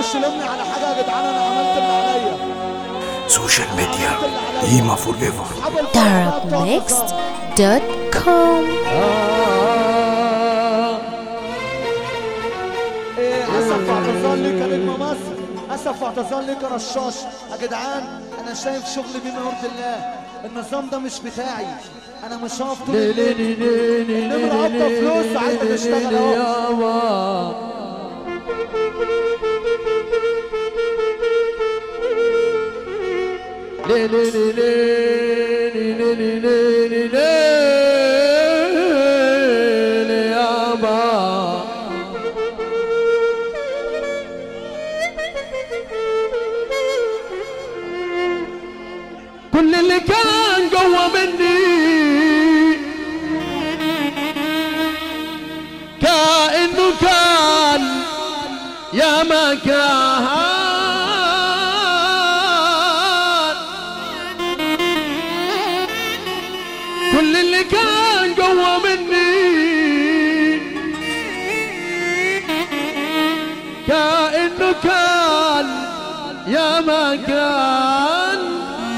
محدش يلومني على حاجه يا جدعان انا عملت اللي عليا سوشيال ميديا قيمة فور ايفر اصحاب الفرح darabmixed.com إيه، اسف واعتذار ليك يا نجم مصر اسف واعتذار ليك يا رشاش يا جدعان انا شايف شغلي بما يرضي الله النظام ده مش بتاعي انا مش هقف طول الليل نمرة قبضة فلوس عايزة تشتغل اهو كل اللي كان جوا مني كأنه كان يا ما كان كل اللي كان جوا مني كأنه كان يا ما كان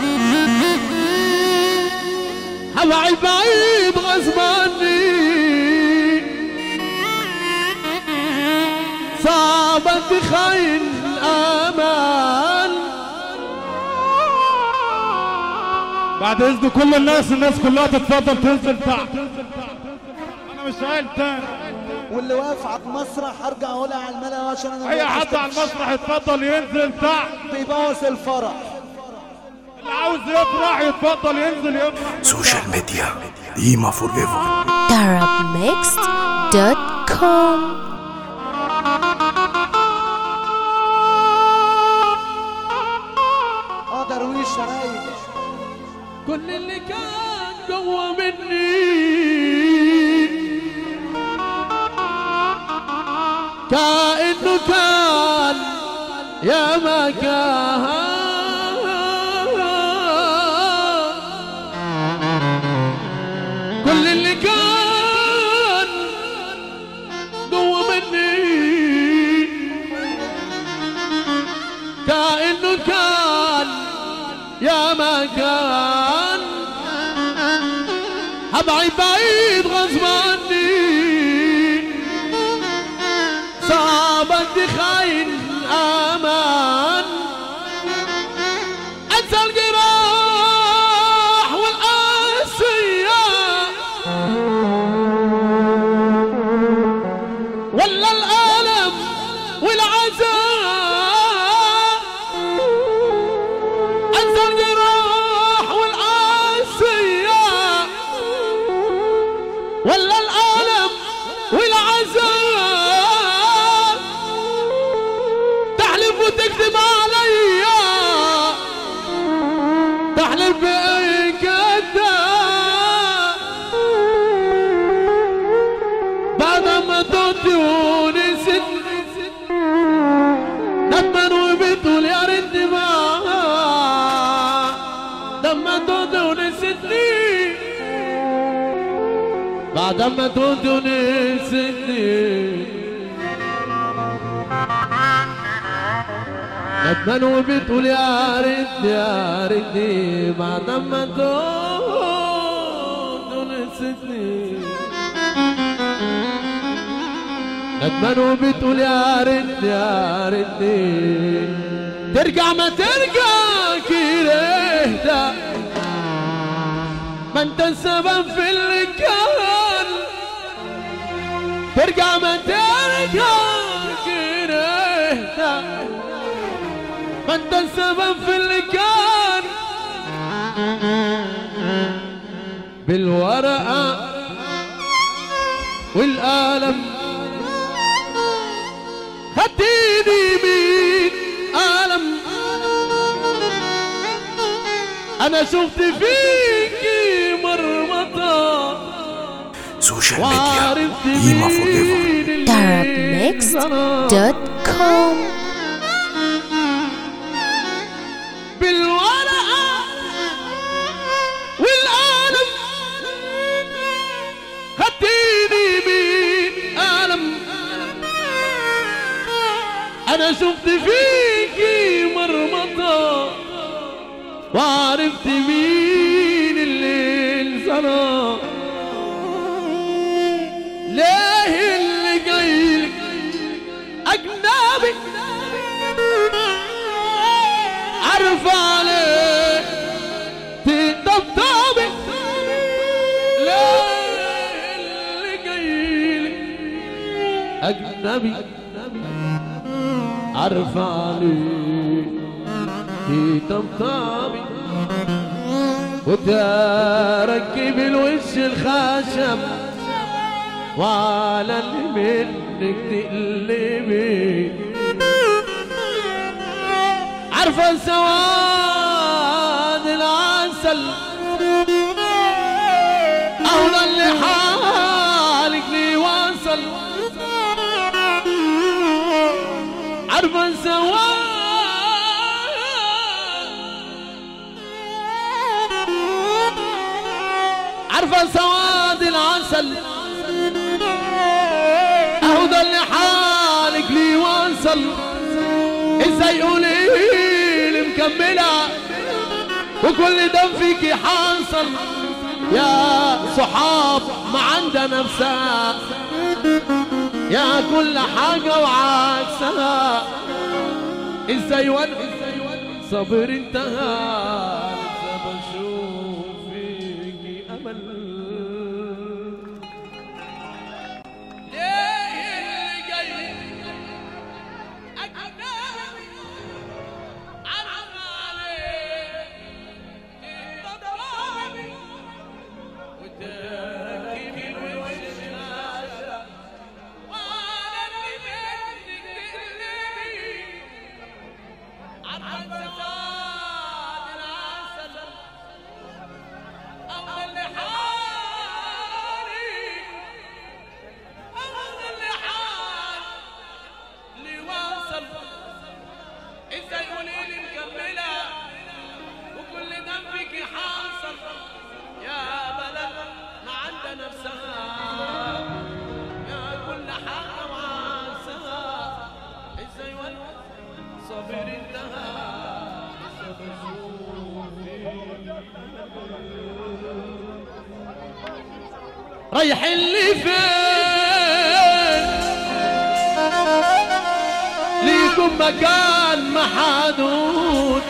هبعد بعيد غصب عني صعبت بخير امان بعد اذن كل الناس الناس كلها تتفضل تنزل تحت انا مش قايل تاني واللي واقف على المسرح هرجع اقولها على الملا عشان انا اي ما حد على المسرح يتفضل ينزل تحت بيبوظ الفرح اللي عاوز يفرح يتفضل ينزل يفرح سوشيال ميديا قيمة فور ايفر darabmixed.com اه درويش رايق كل اللي كان جوا مني كأنه كان يا ما كان كل اللي كان جوا مني كأنه كان يا ما كان هبعد بعيد غصب عني صعبت خاين امان انسى الجراح والقاسية ولا الألم والعذاب انسى الجراح والقاسية ولا الألم والعذاب تحلف وتكذب عليا تحلف بأي كذاب بعد ما توت ونسيت ندمن وبتقول يا ريتني ما لما توت ونسيتني بعد ما توت ونسيتني ندمان وبتقول يا ريتني يا ريتني بعد ما توت ونسيتني ندمان وبتقول يا ريتني يا ريتني ترجع ما ترجع كرهتك ما انت السبب في اللي كان ترجع ما ترجع كرهتك ما انت السبب في اللي كان بالورقة والقلم خديني من قلم انا شفت فيكي مرمطة سوشيال ميديا وعرفت قيمة فور ايفر مين اللي ظلم. darabmixed.com بالورقة والقلم خديني من قلم انا شفت فيكي مرمطة وعرفت مين اللي انسرق ليه اللي جايلك اجنبي عارف عليه تطبطبي ليه اللي جايلك اجنبي عارف عليه تطبطبي وتركب الوش الخشب وعلى اللي منك تقلبي عارفة سواد العسل أولى اللي حالك لي وصل عارفة سواد عارفة سواد العسل اهو ده اللي حالك لي وصل ازاي قولي لي مكملة وكل ده فيكي حاصل يا صحاب ما عندها نفسها يا كل حاجة وعكسها ازاي وانا صبر انتهى لسه بشوف فيكي امل ليه اللي جاي أجنبي عرف عليك الضبابي وتركب الوش الشاشة وعلى اللي منك تقلبي عرف سواد العسل أول حالي أول اللي حال اللي واصل ازاي قولي لي مكملة وكل دم فيكي حاصل يا بلد ما عندها نفسها يا كل حاجة وعكسها ازاي وانا صابر انتهى لسه بشوف رايح اللي فين ليكم مكان محدود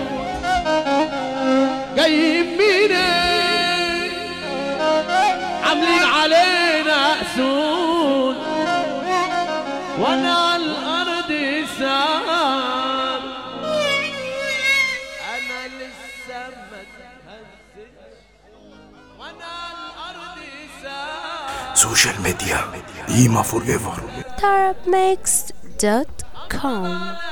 جايين منين عاملين علينا اسود وانا على الارض سام انا لسه ما اتهزتش وانا على الارض سام سوشيال ميديا قيمة فور ايفر tarabmixed.com